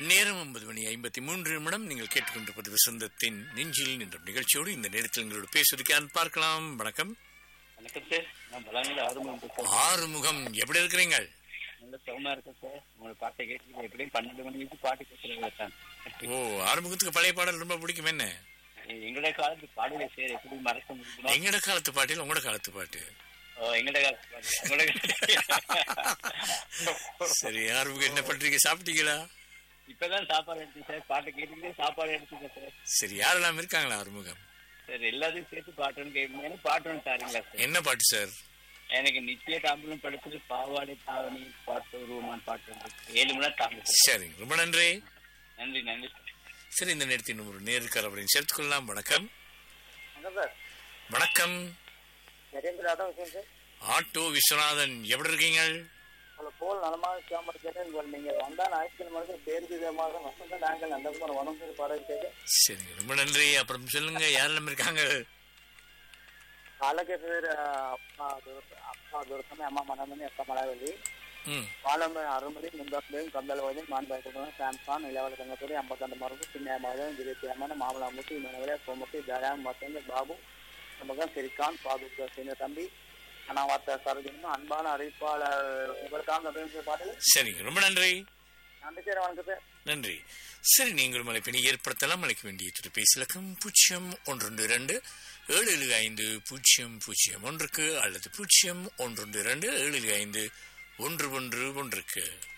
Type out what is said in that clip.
நேரம் ஒன்பது மணி ஐம்பத்தி மூன்று நிமிடம் நீங்கள் கேட்டுக்கொண்டிருப்பது வசந்தத்தின் நெஞ்சில் என்ற நிகழ்ச்சியோடு இந்த நேரத்தில் எங்களோட பேசுவதற்கு யார் பார்க்கலாம் வணக்கம் வணக்கம் சார் நான் பலாங்கில ஆறுமுகம் பேசுறேன் ஆறுமுகம் எப்படி இருக்கிறீங்க நல்ல சுகமா இருக்கேன் சார் உங்களோட பாட்டை கேட்டு எப்படியும் பன்னெண்டு மணிக்கு பாட்டு கேட்கறது தான் ஓ ஆறுமுகத்துக்கு பழைய பாடல் ரொம்ப பிடிக்கும் என்ன எங்களுடைய காலத்து பாடலை சார் எப்படி மறக்க முடியுமா எங்கட காலத்து பாட்டில் உங்களோட காலத்து பாட்டு ஓ, எங்களுடைய காலத்து பாட்டு எங்களுடைய காலத்து- சரி ஆறுமுகம் என்ன பண்றீங்க சாப்பிட்டீங்களா இப்பதான் சாப்பாடு எடுத்தேன் சார் பாட்டை கேட்டுக்கிட்டே சாப்பாடு எடுத்துக்கேன் சார் சரி யாரெல்லாம் இருக்காங்களா ஆறுமுகம் சார் எல்லாத்தையும் சேர்த்து பாட்டுன்னு கேட்கும்போது பாட்டு ஒன்று தாருங்களா சார் என்ன பாட்டு சார் எனக்கு நித்திய தாம்பலம் படுத்துட்டு பாவாடை தாவணி பாட்டு ரூமான் பாட்டு வந்து ஏழு மணி நேரம் தாங்க சார் சரி ரொம்ப நன்றி நன்றி நன்றி சார் சரி இந்த நேரத்தில் ஒரு நேருக்கார் அவரையும் சேர்த்துக்கொள்ளலாம் வணக்கம் வணக்கம் சார் வணக்கம் நரேந்திர யாதவ் விஷயம் சார் ஆட்டோ விஸ்வநாதன் எப்படி இருக்கீங்க உங்களை போல் நலமாக சாம்பர் கேட்டேன் நீங்க வந்தா ஞாயிற்றுக்கிழமை பேருக்கு விதமாக வசந்த நாங்கள் நந்தகுமார் வனம் சொல்லி பாடல் கேட்டு சரி ரொம்ப நன்றி அப்புறம் சொல்லுங்க யாரெல்லாம் இருக்காங்க காலகேசர் அப்பா துரத்த அப்பா துரத்தமே அம்மா மனமணி அக்கா மலாவதி ம் பாலம அருமதி முந்தாஸ்லேயும் கந்தளவதி மாண்பாய்க்குடன் சாம்சான் இளவல தங்கத்துறை ஐம்பத்தொண்டு மருந்து சின்ன இருபத்தி அம்மன் மாமலாமூர்த்தி மனவரே கோமூர்த்தி ஜாயாம் மத்தங்க பாபு மகன் சிரிகான் பாது சின்ன தம்பி அனாவார்த்த சரோஜனும் அன்பான அறிவிப்பாளர் உங்களுக்காக அப்படின்னு பாடல் சரி ரொம்ப நன்றி நன்றி சார் வணக்கம் சார் நன்றி சரி நீங்களும் அழைப்பினை ஏற்படுத்தலாம் அழைக்க வேண்டிய தொலைபேசி இலக்கம் பூஜ்ஜியம் ஒன்று இரண்டு ஏழு ஏழு ஐந்து பூஜ்ஜியம் பூஜ்ஜியம் ஒன்றுக்கு அல்லது பூஜ்ஜியம் ஒன்று இரண்டு ஏழு ஏழு ஐந்து ஒன்று ஒன்று ஒன்றுக்கு